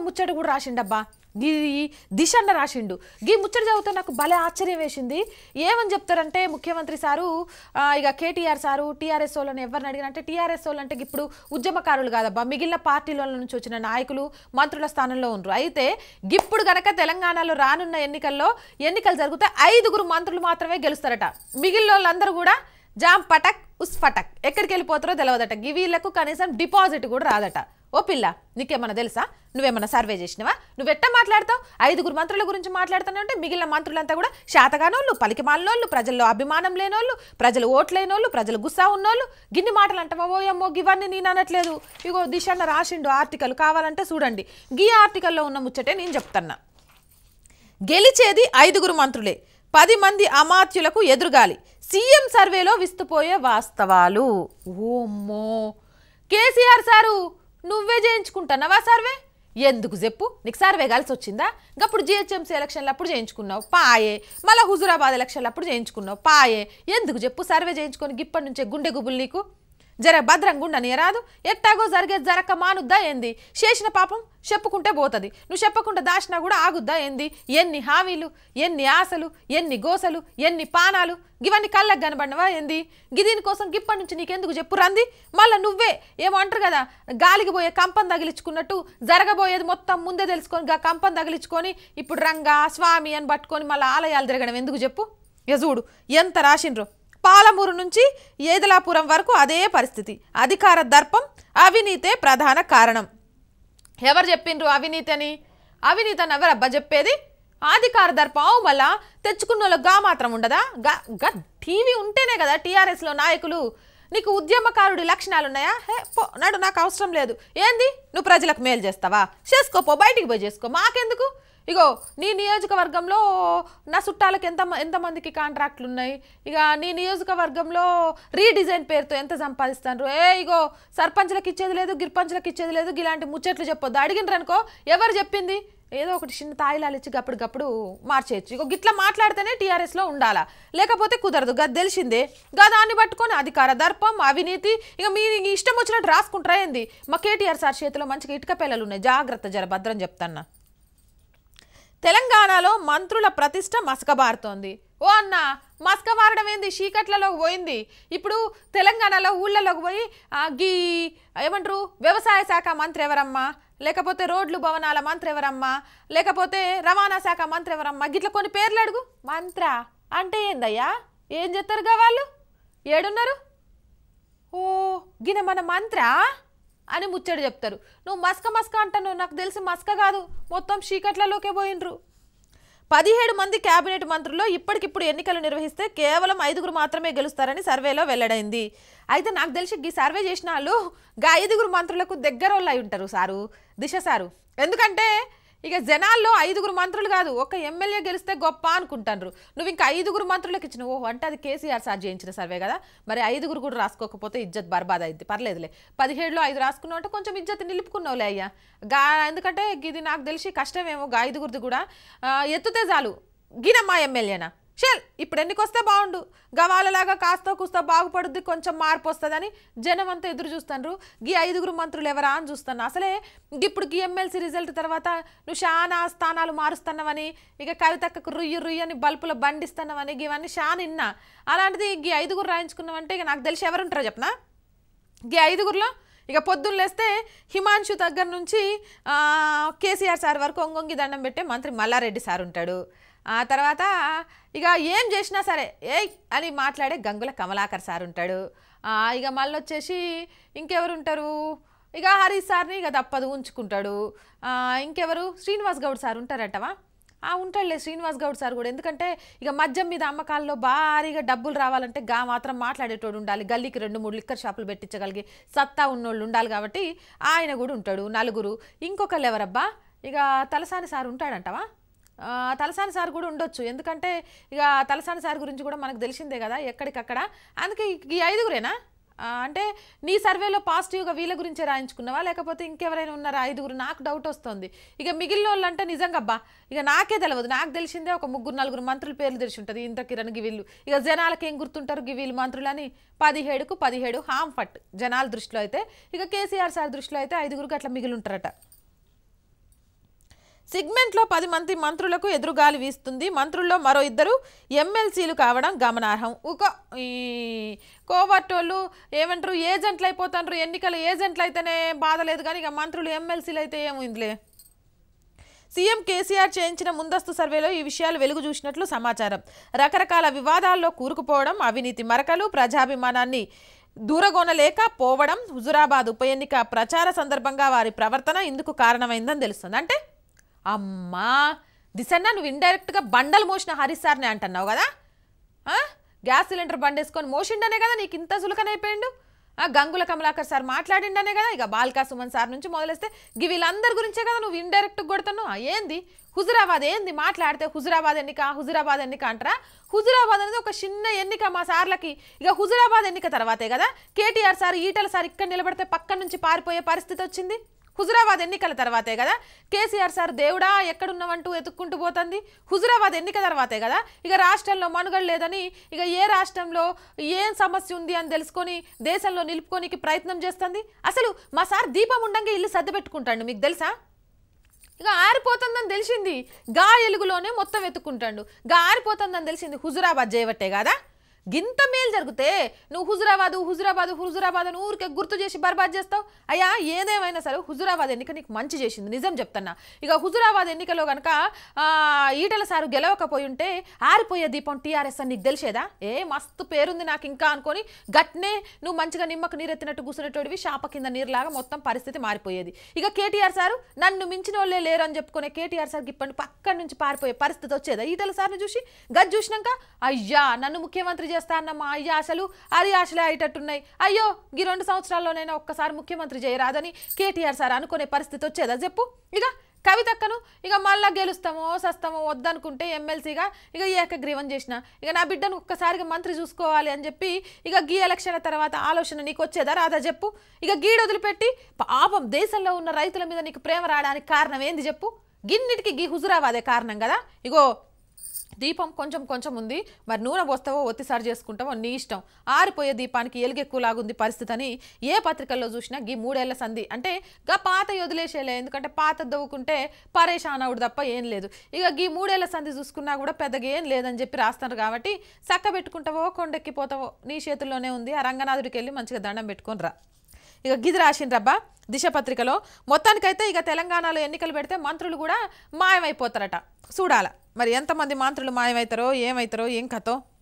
ముచ్చట కూడా రాసిండబ్బా గీ దిశ అన్న రాసిండు గీ ముచ్చట చదివితే నాకు భలే ఆశ్చర్యం వేసింది ఏమని చెప్తారంటే ముఖ్యమంత్రి సారు ఆ, ఇక కేటీఆర్ సారు టీఆర్ఎస్ వాళ్ళని ఎవరిని అడిగిన అంటే టీఆర్ఎస్ వాళ్ళు అంటే ఇప్పుడు ఉద్యమకారులు కాదబ్బా మిగిలిన పార్టీల నుంచి వచ్చిన నాయకులు మంత్రుల స్థానంలో ఉండరు అయితే ఇప్పుడు గనక తెలంగాణలో రానున్న ఎన్నికల్లో ఎన్నికలు జరిగితే ఐదుగురు మంత్రులు మాత్రమే గెలుస్తారట మిగిలిన వాళ్ళందరూ కూడా జామ్ పటక్ ఉస్ ఫటక్ ఎక్కడికి వెళ్ళిపోతారో తెలియదట గి వీళ్ళకు కనీసం డిపాజిట్ కూడా రాదట ఓ పిల్ల నీకేమన్నా తెలుసా నువ్వేమన్నా సర్వే చేసినవా నువ్వెట్ట మాట్లాడతావు ఐదుగురు మంత్రుల గురించి మాట్లాడుతానంటే మిగిలిన మంత్రులంతా కూడా శాతగానోళ్ళు పలికి మాలినోళ్ళు ప్రజల్లో అభిమానం లేనోళ్ళు ప్రజలు ఓట్లేనోళ్ళు ప్రజలు గుస్సా ఉన్నోళ్ళు గిన్ని మాటలు అంటావా ఓ అమ్మో గివన్నీ నేను అనట్లేదు ఇగో దిశ అన్న రాసిండు ఆర్టికల్ కావాలంటే చూడండి గీ ఆర్టికల్లో ఉన్న ముచ్చటే నేను చెప్తున్నా గెలిచేది ఐదుగురు మంత్రులే పది మంది అమాత్యులకు ఎదురుగాలి సీఎం సర్వేలో విస్తుపోయే వాస్తవాలు ఓమ్మో కేసీఆర్ సారు నువ్వే చేయించుకుంటున్నావా సర్వే ఎందుకు చెప్పు నీకు సర్వే కలిసి వచ్చిందా గప్పుడు జిహెచ్ఎంసీ ఎలక్షన్లు అప్పుడు చేయించుకున్నావు పాయే మళ్ళీ హుజురాబాద్ ఎలక్షన్లు అప్పుడు చేయించుకున్నావు పాయే ఎందుకు చెప్పు సర్వే చేయించుకొని గిప్పటి నుంచే గుండె గుబులు నీకు జర భద్రంగా ఉండని రాదు ఎట్టాగో జరిగేది జరక్క మానుద్దా ఏంది చేసిన పాపం చెప్పుకుంటే పోతుంది నువ్వు చెప్పకుండా దాచినా కూడా ఆగుద్దా ఏంది ఎన్ని హామీలు ఎన్ని ఆశలు ఎన్ని గోసలు ఎన్ని పానాలు ఇవన్నీ కళ్ళకు కనబడినవా ఏంది గిదీని కోసం గిప్పటి నుంచి నీకెందుకు చెప్పు రంది మళ్ళీ నువ్వే ఏమో అంటారు కదా గాలికి పోయే కంపం తగిలించుకున్నట్టు జరగబోయేది మొత్తం ముందే తెలుసుకొని గా కంపం తగిలించుకొని ఇప్పుడు రంగా స్వామి అని పట్టుకొని మళ్ళీ ఆలయాలు తిరగడం ఎందుకు చెప్పు ఇక చూడు ఎంత రాసిండ్రో పాలమూరు నుంచి ఏదలాపురం వరకు అదే పరిస్థితి అధికార దర్పం అవినీతే ప్రధాన కారణం ఎవరు చెప్పిండ్రు అవినీతి అని అవినీతి అని ఎవరబ్బా చెప్పేది అధికార దర్పం మళ్ళా తెచ్చుకున్న వాళ్ళకి గా మాత్రం ఉండదా గా గా టీవీ ఉంటేనే కదా టీఆర్ఎస్లో నాయకులు నీకు ఉద్యమకారుడి లక్షణాలు ఉన్నాయా హే పో నాడు నాకు అవసరం లేదు ఏంది నువ్వు ప్రజలకు మేలు చేస్తావా చేసుకోపో బయటికి పోయి చేసుకో మాకెందుకు ఇగో నీ నియోజకవర్గంలో నా చుట్టాలకు ఎంత ఎంతమందికి కాంట్రాక్ట్లు ఉన్నాయి ఇక నీ నియోజకవర్గంలో రీడిజైన్ పేరుతో ఎంత సంపాదిస్తారు ఏ ఇగో సర్పంచ్లకు ఇచ్చేది లేదు గిర్పంచ్లకు ఇచ్చేది లేదు ఇలాంటి ముచ్చట్లు చెప్పొద్దు అడిగినరు అనుకో ఎవరు చెప్పింది ఏదో ఒకటి చిన్న తాయిలాలు ఇచ్చి గప్పటికప్పుడు మార్చేయచ్చు ఇగో గిట్లా మాట్లాడితేనే టీఆర్ఎస్లో ఉండాలా లేకపోతే కుదరదు గది తెలిసిందే గదాన్ని పట్టుకొని అధికార దర్పం అవినీతి ఇక మీ ఇష్టం వచ్చినట్టు రాసుకుంటారా ఏంది మా కేటీఆర్ సార్ చేతిలో మంచిగా ఇటుక పిల్లలు ఉన్నాయి జాగ్రత్త జర భద్రం చెప్తాన్నా తెలంగాణలో మంత్రుల ప్రతిష్ట మసకబారుతోంది ఓ అన్న మసకబారడం ఏంది చీకట్లలోకి పోయింది ఇప్పుడు తెలంగాణలో ఊళ్ళలోకి పోయి ఆ, గీ ఏమంటారు వ్యవసాయ శాఖ మంత్రి ఎవరమ్మా లేకపోతే రోడ్లు భవనాల మంత్రి ఎవరమ్మా లేకపోతే రవాణా శాఖ మంత్రి ఎవరమ్మా గిట్ల కొన్ని పేర్లు అడుగు మంత్ర అంటే ఏందయ్యా ఏం చేస్తారుగా వాళ్ళు ఏడున్నారు ఓ గిన మన మంత్ర అని ముచ్చట చెప్తారు నువ్వు మస్క మస్క అంటాను నాకు తెలిసి మస్క కాదు మొత్తం చీకట్లలోకే పోయినరు పదిహేడు మంది కేబినెట్ మంత్రుల్లో ఇప్పటికిప్పుడు ఎన్నికలు నిర్వహిస్తే కేవలం ఐదుగురు మాత్రమే గెలుస్తారని సర్వేలో వెల్లడైంది అయితే నాకు తెలిసి ఈ సర్వే చేసిన వాళ్ళు గా ఐదుగురు మంత్రులకు దగ్గర వాళ్ళు అయి ఉంటారు సారు దిశ సారు ఎందుకంటే ఇక జనాల్లో ఐదుగురు మంత్రులు కాదు ఒక ఎమ్మెల్యే గెలిస్తే గొప్ప అనుకుంటారు నువ్వు ఇంకా ఐదుగురు మంత్రులకు ఇచ్చిన ఓహో అంటే అది కేసీఆర్ సార్ చేయించిన సర్వే కదా మరి ఐదుగురు కూడా రాసుకోకపోతే ఇజ్జత్ బర్బాద్ అయింది పర్లేదులే పదిహేడులో ఐదు రాసుకున్నావు అంటే కొంచెం ఇజ్జత్ నిలుపుకున్నావులే అయ్యా గా ఎందుకంటే ఇది నాకు తెలిసి కష్టమేమో గా ఐదుగురిది కూడా ఆ, ఎత్తుతే చాలు గినమ్మా ఎమ్మెల్యేనా షెల్ ఇప్పుడు ఎన్నికి వస్తే బాగుండు గవాలలాగా కాస్త కూస్తో బాగుపడుద్ది కొంచెం మార్పు వస్తుందని జనం అంతా ఎదురు చూస్తాను గీ ఐదుగురు మంత్రులు ఎవరా అని చూస్తాను అసలే ఇప్పుడు గీ ఎమ్మెల్సీ రిజల్ట్ తర్వాత నువ్వు చాలా స్థానాలు మారుస్తున్నావని ఇక కవితక్కకు రుయ్యి రుయ్యి అని బల్పులో బండిస్తున్నావని ఇవన్నీ షాన్ ఇన్నా అలాంటిది గీ ఐదుగురు రాయించుకున్నావంటే ఇక నాకు తెలిసి ఎవరుంటారో చెప్పనా ఈ ఐదుగురిలో ఇక పొద్దున్న లేస్తే హిమాంశు దగ్గర నుంచి ఆ, కేసీఆర్ సార్ వరకు ఒంగొంగి దండం పెట్టే మంత్రి మల్లారెడ్డి సార్ ఉంటాడు ఆ తర్వాత ఇక ఏం చేసినా సరే ఏయ్ అని మాట్లాడే గంగుల కమలాకర్ సార్ ఉంటాడు ఆ, ఇక మళ్ళీ వచ్చేసి ఇంకెవరు ఉంటారు ఇక హరీష్ సార్ని ఇక తప్పదు ఉంచుకుంటాడు ఆ, ఇంకెవరు శ్రీనివాస్ గౌడ్ సార్ ఉంటారటవా ఆ ఉంటాడులే శ్రీనివాస్ గౌడ్ సార్ కూడా ఎందుకంటే ఇక మద్యం మీద అమ్మకాల్లో భారీగా డబ్బులు రావాలంటే గా మాత్రం మాట్లాడేటోడు ఉండాలి గల్లీకి రెండు మూడు లిక్కర్ షాపులు పెట్టించగలిగి సత్తా ఉన్నోళ్ళు ఉండాలి కాబట్టి ఆయన కూడా ఉంటాడు నలుగురు ఇంకొకళ్ళు ఎవరబ్బా ఇక తలసాని సార్ ఉంటాడంటవా ఆ, తలసాని సార్ కూడా ఉండొచ్చు ఎందుకంటే ఇక తలసాని సార్ గురించి కూడా మనకు తెలిసిందే కదా ఎక్కడికక్కడ అందుకే ఈ- ఈ ఐదుగురేనా ఆ, అంటే నీ సర్వేలో పాజిటివ్గా వీళ్ళ గురించే రాయించుకున్నావా లేకపోతే ఇంకెవరైనా ఉన్నారా ఐదుగురు నాకు డౌట్ వస్తుంది ఇక మిగిలిన వాళ్ళు అంటే నిజంగా అబ్బా ఇక నాకే తెలియదు నాకు తెలిసిందే ఒక ముగ్గురు నలుగురు మంత్రుల పేర్లు తెలిసి ఉంటుంది ఇంత కిరణ్ గివీళ్ళు ఇక జనాలకు ఏం గుర్తుంటారు గివీళ్ళు మంత్రులని పదిహేడుకు పదిహేడు హామ్ ఫట్ జనాల దృష్టిలో అయితే ఇక కేసీఆర్ సార్ దృష్టిలో అయితే ఐదుగురికి అట్లా మిగిలి ఉంటారట సిగ్మెంట్లో పది మంది మంత్రులకు ఎదురుగాలి వీస్తుంది మంత్రుల్లో మరో ఇద్దరు ఎమ్మెల్సీలు కావడం గమనార్హం ఒక ఈ కోవర్టోళ్ళు ఏమంటారు ఏజెంట్లు అయిపోతాండ్రు ఎన్నికల ఏజెంట్లు అయితేనే బాధ లేదు కానీ ఇక మంత్రులు ఎమ్మెల్సీలు అయితే ఏముందిలే సీఎం కేసీఆర్ చేయించిన ముందస్తు సర్వేలో ఈ విషయాలు వెలుగు చూసినట్లు సమాచారం రకరకాల వివాదాల్లో కూరుకుపోవడం అవినీతి మరకలు ప్రజాభిమానాన్ని దూరగొనలేక పోవడం హుజురాబాద్ ఉప ఎన్నిక ప్రచార సందర్భంగా వారి ప్రవర్తన ఇందుకు కారణమైందని తెలుస్తుంది అంటే అమ్మా దిశన్న నువ్వు ఇండైరెక్ట్గా బండలు మోసిన హరీష్ సార్నే అంటున్నావు కదా ఆ? గ్యాస్ సిలిండర్ బండేసుకొని మోసిండనే కదా నీకు ఇంత సులకనైపోయిండు ఆ గంగుల కమలాకర్ సార్ మాట్లాడిండనే కదా ఇక బాల్కా సుమన్ సార్ నుంచి మొదలేస్తే గి వీళ్ళందరి గురించే కదా నువ్వు ఇండైరెక్ట్ కొడుతున్నావు ఆ, ఏంది హుజురాబాద్ ఏంది మాట్లాడితే హుజురాబాద్ ఎన్నిక హుజురాబాద్ ఎన్నిక అంటారా హుజురాబాద్ అనేది ఒక చిన్న ఎన్నిక మా సార్లకి ఇక హుజురాబాద్ ఎన్నిక తర్వాతే కదా కేటీఆర్ సార్ ఈటల సార్ ఇక్కడ నిలబడితే పక్క నుంచి పారిపోయే పరిస్థితి వచ్చింది హుజురాబాద్ ఎన్నికల తర్వాతే కదా కేసీఆర్ సార్ దేవుడా ఎక్కడున్నావంటూ ఎత్తుక్కుంటూ పోతుంది హుజురాబాద్ ఎన్నిక తర్వాతే కదా ఇక రాష్ట్రంలో మనుగడ లేదని ఇక ఏ రాష్ట్రంలో ఏం సమస్య ఉంది అని తెలుసుకొని దేశంలో నిలుపుకోనికి ప్రయత్నం చేస్తుంది అసలు మా సార్ దీపం ఉండంగా ఇల్లు సర్ది పెట్టుకుంటాడు మీకు తెలుసా ఇక ఆరిపోతుందని తెలిసింది గా ఎలుగులోనే మొత్తం ఎత్తుకుంటాడు గా ఆరిపోతుందని తెలిసింది హుజురాబాద్ చేయబట్టే కదా గింత మేలు జరిగితే నువ్వు హుజురాబాదు హుజురాబాదు హుజురాబాద్ అని ఊరికే గుర్తు చేసి బర్బాద్ చేస్తావు అయ్యా ఏదేమైనా సరే హుజురాబాద్ ఎన్నిక నీకు మంచి చేసింది నిజం చెప్తున్నా ఇక హుజురాబాద్ ఎన్నికలో కనుక ఈటల సారు గెలవకపోయి ఉంటే ఆరిపోయే దీపం టీఆర్ఎస్ అని నీకు తెలిసేదా ఏ మస్తు పేరుంది నాకు ఇంకా అనుకొని గట్నే నువ్వు మంచిగా నిమ్మకు నీరెత్తినట్టు కూర్చునేటోడివి శాప కింద నీరులాగా మొత్తం పరిస్థితి మారిపోయేది ఇక కేటీఆర్ సారు నన్ను మించిన వాళ్ళే లేరు అని చెప్పుకునే కేటీఆర్ సార్కి ఇప్పటి పక్కన నుంచి పారిపోయే పరిస్థితి వచ్చేదా ఈటల సార్ని చూసి గది చూసినాక అయ్యా నన్ను ముఖ్యమంత్రి చేస్తా అన్నమ్మా అయ్యా అసలు అది ఆశలే అయ్యేటట్టున్నాయి అయ్యో ఈ రెండు సంవత్సరాల్లోనైనా ఒక్కసారి ముఖ్యమంత్రి చేయరాదని కేటీఆర్ సార్ అనుకునే పరిస్థితి వచ్చేదా చెప్పు ఇక కవితక్కను ఇక మళ్ళా గెలుస్తామో సస్తామో వద్దనుకుంటే ఎమ్మెల్సీగా ఇక ఏకగ్రీవం చేసిన ఇక నా బిడ్డను ఒక్కసారిగా మంత్రి చూసుకోవాలి అని చెప్పి ఇక గీ ఎలక్షన్ల తర్వాత ఆలోచన నీకు వచ్చేదా రాదా చెప్పు ఇక గీడు వదిలిపెట్టి పాపం దేశంలో ఉన్న రైతుల మీద నీకు ప్రేమ రావడానికి కారణం ఏంది చెప్పు గిన్నిటికి గీ హుజురాబాదే కారణం కదా ఇగో దీపం కొంచెం కొంచెం ఉంది మరి నూనె పోస్తావో ఒత్తిసారి చేసుకుంటావో నీ ఇష్టం ఆరిపోయే దీపానికి ఎలుగెక్కువలాగుంది పరిస్థితి అని ఏ పత్రికల్లో చూసినా గీ మూడేళ్ల సంధి అంటే గా పాత వదిలేసేలే ఎందుకంటే పాత దవ్వుకుంటే పరేషాన్ అవుడు తప్ప ఏం లేదు ఇక గీ మూడేళ్ల సంధి చూసుకున్నా కూడా పెద్దగా ఏం లేదని చెప్పి రాస్తున్నారు కాబట్టి చక్క పెట్టుకుంటావో కొండెక్కిపోతావో నీ చేతుల్లోనే ఉంది ఆ రంగనాథుడికి వెళ్ళి మంచిగా దండం పెట్టుకొని రా ఇక గిది రాసిండ్రబ్బా దిశ పత్రికలో మొత్తానికైతే ఇక తెలంగాణలో ఎన్నికలు పెడితే మంత్రులు కూడా మాయమైపోతారట చూడాల మరి ఎంతమంది మంత్రులు మాయమవుతారో ఏమవుతారో ఏం కథో